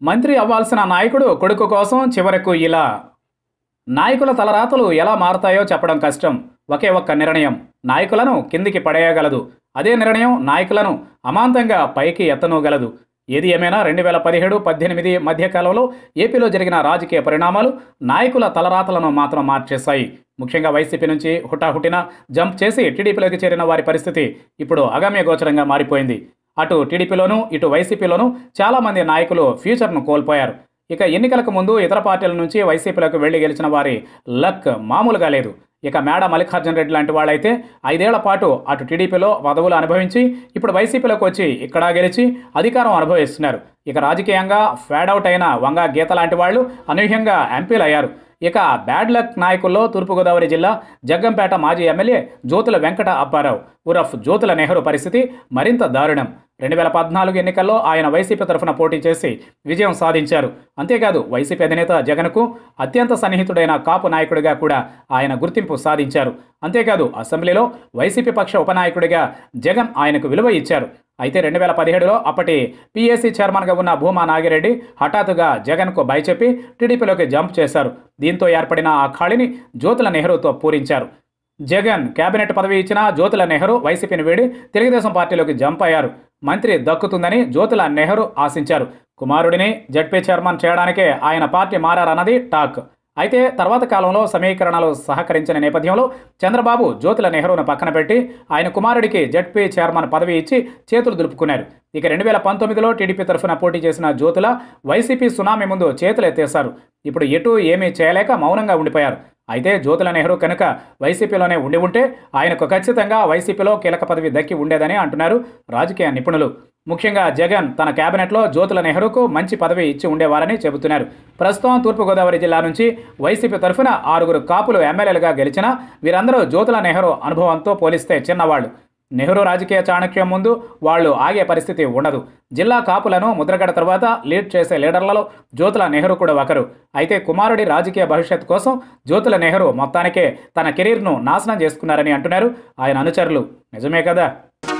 మంత్రి అవ్వాల్సిన నాయకుడు కొడుకు కోసం చివరకు ఇలా నాయకుల తలరాతలు ఎలా మారతాయో చెప్పడం కష్టం ఒకే ఒక్క నిర్ణయం నాయకులను కిందికి పడేయగలదు అదే నిర్ణయం నాయకులను అమాంతంగా పైకి ఎత్తనూగలదు ఏది ఏమైనా రెండు వేల పదిహేడు పద్దెనిమిది మధ్యకాలంలో ఏపీలో జరిగిన రాజకీయ పరిణామాలు నాయకుల తలరాతలను మాత్రం మార్చేశాయి ముఖ్యంగా వైసీపీ నుంచి హుటాహుటిన జంప్ చేసి టీడీపీలోకి చేరిన వారి పరిస్థితి ఇప్పుడు అగమ్య గోచరంగా మారిపోయింది అటు టీడీపీలోనూ ఇటు వైసీపీలోనూ చాలామంది నాయకులు ఫ్యూచర్ను కోల్పోయారు ఇక ఎన్నికలకు ముందు ఇతర పార్టీల నుంచి వైసీపీలోకి వెళ్లి గెలిచిన వారి లక్ మామూలుగా లేదు ఇక మేడ మల్లికార్జున రెడ్డి లాంటి వాళ్ళైతే ఐదేళ్ల పాటు అటు టీడీపీలో పదవులు అనుభవించి ఇప్పుడు వైసీపీలోకి వచ్చి ఇక్కడ గెలిచి అధికారం అనుభవిస్తున్నారు ఇక రాజకీయంగా ఫేడ్ అవుట్ అయిన వంగ గీత లాంటి వాళ్ళు అనూహ్యంగా ఎంపీలు అయ్యారు ఇక బ్యాడ్ లక్ నాయకుల్లో తూర్పుగోదావరి జిల్లా జగ్గంపేట మాజీ ఎమ్మెల్యే జ్యోతుల వెంకట అప్పారావు ఉరఫ్ జ్యోతుల నెహ్రూ పరిస్థితి మరింత దారుణం రెండు వేల పద్నాలుగు ఎన్నికల్లో ఆయన వైసీపీ తరఫున పోటీ చేసి విజయం సాధించారు అంతేకాదు వైసీపీ అధినేత జగన్కు అత్యంత సన్నిహితుడైన కాపు నాయకుడిగా కూడా ఆయన గుర్తింపు సాధించారు అంతేకాదు అసెంబ్లీలో వైసీపీ పక్ష ఉపనాయకుడిగా జగన్ ఆయనకు విలువ ఇచ్చారు అయితే రెండు వేల పదిహేడులో అప్పటి పీఏసీ చైర్మన్గా ఉన్న భూమా నాగిరెడ్డి హఠాత్తుగా జగన్కు భయచెప్పి టీడీపీలోకి జంప్ చేశారు దీంతో ఏర్పడిన ఆ ఖాళీని జ్యోతుల నెహ్రూతో పూరించారు జగన్ కేబినెట్ పదవి ఇచ్చిన జ్యోతుల నెహ్రూ వైసీపీని వీడి తెలుగుదేశం పార్టీలోకి జంప్ అయ్యారు మంత్రి దక్కుతుందని జ్యోతుల నెహ్రూ ఆశించారు కుమారుడిని జడ్పీ చైర్మన్ చేయడానికే ఆయన పార్టీ మారారన్నది టాక్ అయితే తర్వాత కాలంలో సమీకరణలు సహకరించిన నేపథ్యంలో చంద్రబాబు జ్యోతుల నెహ్రూను పక్కన పెట్టి ఆయన కుమారుడికి జడ్పీ చైర్మన్ పదవి ఇచ్చి చేతులు దులుపుకున్నారు ఇక రెండు వేల పంతొమ్మిదిలో టీడీపీ తరఫున పోటీ చేసిన జ్యోతుల వైసీపీ సునామీ ముందు చేతులు ఎత్తేశారు ఇప్పుడు ఎటు ఏమీ చేయలేక మౌనంగా ఉండిపోయారు అయితే జ్యోతుల నెహ్రూ కనుక వైసీపీలోనే ఉండి ఉంటే ఆయనకు ఖచ్చితంగా వైసీపీలో కీలక పదవి దక్కి ఉండేదని అంటున్నారు రాజకీయ నిపుణులు ముఖ్యంగా జగన్ తన కేబినెట్లో జ్యోతుల నెహ్రూకు మంచి పదవి ఇచ్చి ఉండేవారని చెబుతున్నారు ప్రస్తుతం తూర్పుగోదావరి జిల్లా నుంచి వైసీపీ తరఫున ఆరుగురు కాపులు ఎమ్మెల్యేలుగా గెలిచినా వీరందరూ జ్యోతుల నెహ్రూ అనుభవంతో పోలిస్తే చిన్నవాళ్ళు నెహ్రూ రాజకీయ చాణక్యం ముందు వాళ్ళు ఆగే పరిస్థితి ఉండదు జిల్లా కాపులను ముద్రగడ తర్వాత లీడ్ చేసే లీడర్లలో జ్యోతుల నెహ్రూ కూడా ఒకరు అయితే కుమారుడి రాజకీయ భవిష్యత్ కోసం జ్యోతుల నెహ్రూ మొత్తానికే తన కెరీర్ను నాశనం చేసుకున్నారని అంటున్నారు ఆయన అనుచరులు నిజమే కదా